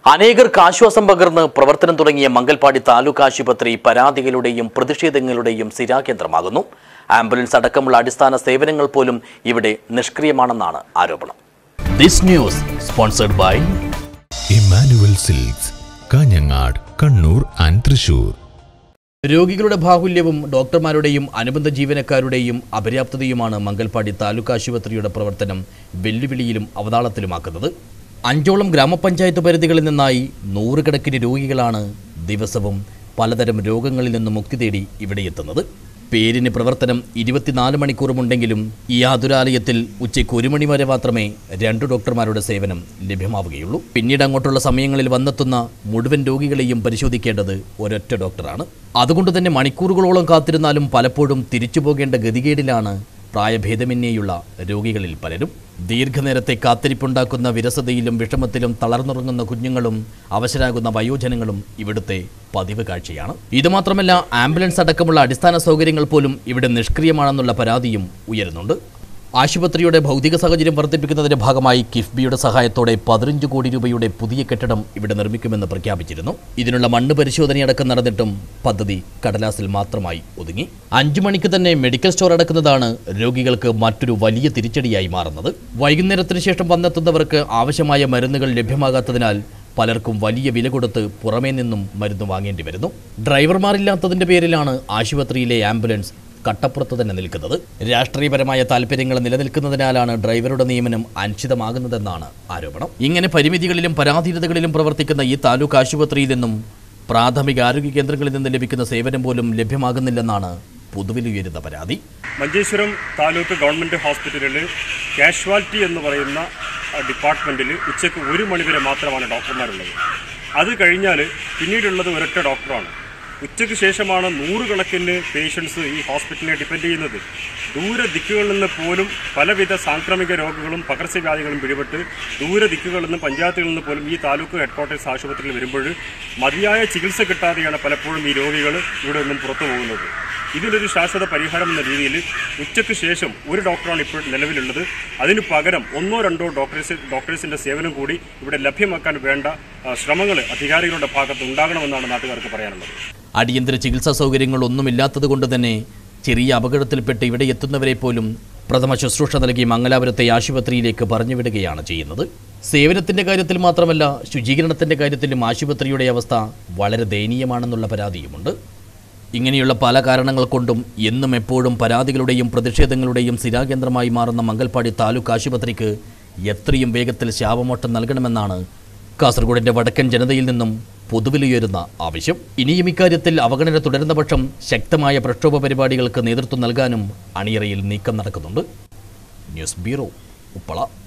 അനേകർക്ക് ആശ്വാസം പകർന്ന് പ്രവർത്തനം തുടങ്ങിയ മംഗൽപാടി താലൂക്ക് ആശുപത്രി പരാതികളുടെയും പ്രതിഷേധങ്ങളുടെയും സ്ഥിരാകേന്ദ്രമാകുന്നു ആംബുലൻസ് അടക്കമുള്ള അടിസ്ഥാന സേവനങ്ങൾ പോലും ഇവിടെ നിഷ്ക്രിയമാണെന്നാണ് ആരോപണം this news sponsored by Immanuel Silks Kanhangad Kannur and Thrissur രോഗികളുടെ ബാഹുല്യവും ഡോക്ടർമാരുടെയും അനുബന്ധ ജീവനക്കാരുടെയും അപര്യാപ്തതയുമാണ് മംഗൽപാടി താലൂക്ക് ആശുപത്രിയുടെ പ്രവർത്തനം വെല്ലുവിളിയിലും അവതാളത്തിലുമാക്കുന്നത് അഞ്ചോളം ഗ്രാമപഞ്ചായത്ത് പരിധികളിൽ നിന്നായി നൂറുകണക്കിന് രോഗികളാണ് ദിവസവും പലതരം രോഗങ്ങളിൽ നിന്ന് മുക്തി തേടി ഇവിടെ എത്തുന്നത് പേരിന് പ്രവർത്തനം ഇരുപത്തിനാല് മണിക്കൂറുമുണ്ടെങ്കിലും ഈ ആതുരാലയത്തിൽ ഉച്ചയ്ക്ക് ഒരു മണി വരെ മാത്രമേ രണ്ട് ഡോക്ടർമാരുടെ സേവനം ലഭ്യമാവുകയുള്ളൂ പിന്നീട് അങ്ങോട്ടുള്ള സമയങ്ങളിൽ വന്നെത്തുന്ന മുഴുവൻ രോഗികളെയും പരിശോധിക്കേണ്ടത് ഒരൊറ്റ ഡോക്ടറാണ് അതുകൊണ്ട് തന്നെ മണിക്കൂറുകളോളം കാത്തിരുന്നാലും പലപ്പോഴും തിരിച്ചു പോകേണ്ട ഗതികേടിലാണ് പ്രായഭേദമന്യേയുള്ള രോഗികളിൽ പലരും ദീർഘനേരത്തെ കാത്തിരിപ്പുണ്ടാക്കുന്ന വിരസതയിലും വിഷമത്തിലും തളർന്നുറങ്ങുന്ന കുഞ്ഞുങ്ങളും അവശരാകുന്ന വയോജനങ്ങളും ഇവിടുത്തെ പതിവ് കാഴ്ചയാണ് ഇതുമാത്രമല്ല ആംബുലൻസ് അടക്കമുള്ള അടിസ്ഥാന സൗകര്യങ്ങൾ പോലും ഇവിടെ നിഷ്ക്രിയമാണെന്നുള്ള പരാതിയും ഉയരുന്നുണ്ട് ആശുപത്രിയുടെ ഭൗതിക സാഹചര്യം വർദ്ധിപ്പിക്കുന്നതിന്റെ ഭാഗമായി കിഫ്ബിയുടെ സഹായത്തോടെ പതിനഞ്ച് കോടി രൂപയുടെ പുതിയ കെട്ടിടം ഇവിടെ നിർമ്മിക്കുമെന്ന് പ്രഖ്യാപിച്ചിരുന്നു ഇതിനുള്ള മണ്ണ് പരിശോധനയടക്കം നടന്നിട്ടും പദ്ധതി കടലാസിൽ മാത്രമായി ഒതുങ്ങി അഞ്ചു മണിക്ക് തന്നെ മെഡിക്കൽ സ്റ്റോർ അടക്കുന്നതാണ് രോഗികൾക്ക് മറ്റൊരു വലിയ തിരിച്ചടിയായി മാറുന്നത് വൈകുന്നേരത്തിന് ശേഷം വന്നെത്തുന്നവർക്ക് ആവശ്യമായ മരുന്നുകൾ ലഭ്യമാകാത്തതിനാൽ പലർക്കും വലിയ വില കൊടുത്ത് പുറമേ നിന്നും മരുന്ന് വാങ്ങേണ്ടി വരുന്നു ഡ്രൈവർമാരില്ലാത്തതിന്റെ പേരിലാണ് ആശുപത്രിയിലെ ആംബുലൻസ് കട്ടപ്പുറത്ത് തന്നെ നിൽക്കുന്നത് രാഷ്ട്രീയപരമായ താല്പര്യങ്ങൾ നിലനിൽക്കുന്നതിനാലാണ് ഡ്രൈവറുടെ നിയമനം അനിശ്ചിതമാകുന്നതെന്നാണ് ആരോപണം ഇങ്ങനെ പരിമിതികളിലും പരാധീനതകളിലും പ്രവർത്തിക്കുന്ന ഈ താലൂക്ക് ആശുപത്രിയിൽ നിന്നും പ്രാഥമിക ആരോഗ്യ കേന്ദ്രങ്ങളിൽ നിന്ന് ലഭിക്കുന്ന സേവനം പോലും ലഭ്യമാകുന്നില്ലെന്നാണ് പൊതുവിലുയരുന്ന പരാതി മഞ്ചേശ്വരം താലൂക്ക് ഗവൺമെൻറ് ഹോസ്പിറ്റലിൽ കാഷ്വാലിറ്റി എന്ന് പറയുന്ന ഡിപ്പാർട്ട്മെൻറ്റിൽ ഉച്ചയ്ക്ക് ഒരു മണിവരെ മാത്രമാണ് ഡോക്ടർമാരുള്ളത് അത് കഴിഞ്ഞാൽ പിന്നീടുള്ളത് ഒരൊറ്റ ഡോക്ടറാണ് ഉച്ചയ്ക്ക് ശേഷമാണ് നൂറുകണക്കിന് പേഷ്യൻസ് ഈ ഹോസ്പിറ്റലിനെ ഡിപ്പെൻഡ് ചെയ്യുന്നത് ദൂര ദിക്കുകളിൽ നിന്ന് പോലും പലവിധ സാംക്രമിക രോഗങ്ങളും പകർച്ചവ്യാധികളും പിടിപെട്ട് ദൂര ദിക്കുകളിൽ നിന്നും പഞ്ചായത്തുകളിൽ നിന്ന് പോലും ഈ താലൂക്ക് ഹെഡ്ക്വാർട്ടേഴ്സ് ആശുപത്രിയിൽ വരുമ്പോൾ മതിയായ ചികിത്സ കിട്ടാതെയാണ് പലപ്പോഴും ഈ രോഗികൾ ഇവിടെ നിന്നും പുറത്തു പോകുന്നത് ഇതിനൊരു ശാശ്വത പരിഹാരം എന്ന രീതിയിൽ ഉച്ചയ്ക്ക് ശേഷം ഒരു ഡോക്ടറാണ് ഇപ്പോൾ നിലവിലുള്ളത് അതിന് പകരം ഒന്നോ രണ്ടോ ഡോക്ടേഴ്സ് ഡോക്ടേഴ്സിൻ്റെ സേവനം കൂടി ഇവിടെ ലഭ്യമാക്കാൻ വേണ്ട ശ്രമങ്ങൾ അധികാരികളുടെ ഭാഗത്ത് ഉണ്ടാകണമെന്നാണ് നാട്ടുകാർക്ക് പറയാനുള്ളത് അടിയന്തര ചികിത്സാ സൗകര്യങ്ങളൊന്നുമില്ലാത്തത് കൊണ്ട് തന്നെ ചെറിയ അപകടത്തിൽപ്പെട്ട് ഇവിടെ എത്തുന്നവരെ പോലും പ്രഥമ ശുശ്രൂഷ നൽകി മംഗലാപുരത്തെ ആശുപത്രിയിലേക്ക് പറഞ്ഞുവിടുകയാണ് ചെയ്യുന്നത് സേവനത്തിന്റെ കാര്യത്തിൽ മാത്രമല്ല ശുചീകരണത്തിന്റെ കാര്യത്തിലും ആശുപത്രിയുടെ അവസ്ഥ വളരെ ദയനീയമാണെന്നുള്ള പരാതിയുമുണ്ട് ഇങ്ങനെയുള്ള പല കാരണങ്ങൾ കൊണ്ടും എന്നും എപ്പോഴും പരാതികളുടെയും പ്രതിഷേധങ്ങളുടെയും സ്ഥിരാകേന്ദ്രമായി മാറുന്ന മംഗൽപാടി താലൂക്ക് ആശുപത്രിക്ക് എത്രയും വേഗത്തിൽ ശാപമോട്ടം നൽകണമെന്നാണ് കാസർഗോഡിന്റെ വടക്കൻ ജനതയിൽ നിന്നും പൊതുവിലുയരുന്ന ആവശ്യം ഇനിയും ഇക്കാര്യത്തിൽ അവഗണന തുടരുന്ന പക്ഷം ശക്തമായ പ്രക്ഷോഭ പരിപാടികൾക്ക് നേതൃത്വം നൽകാനും അണിയറയിൽ നീക്കം നടക്കുന്നുണ്ട് ന്യൂസ് ബ്യൂറോ ഉപ്പള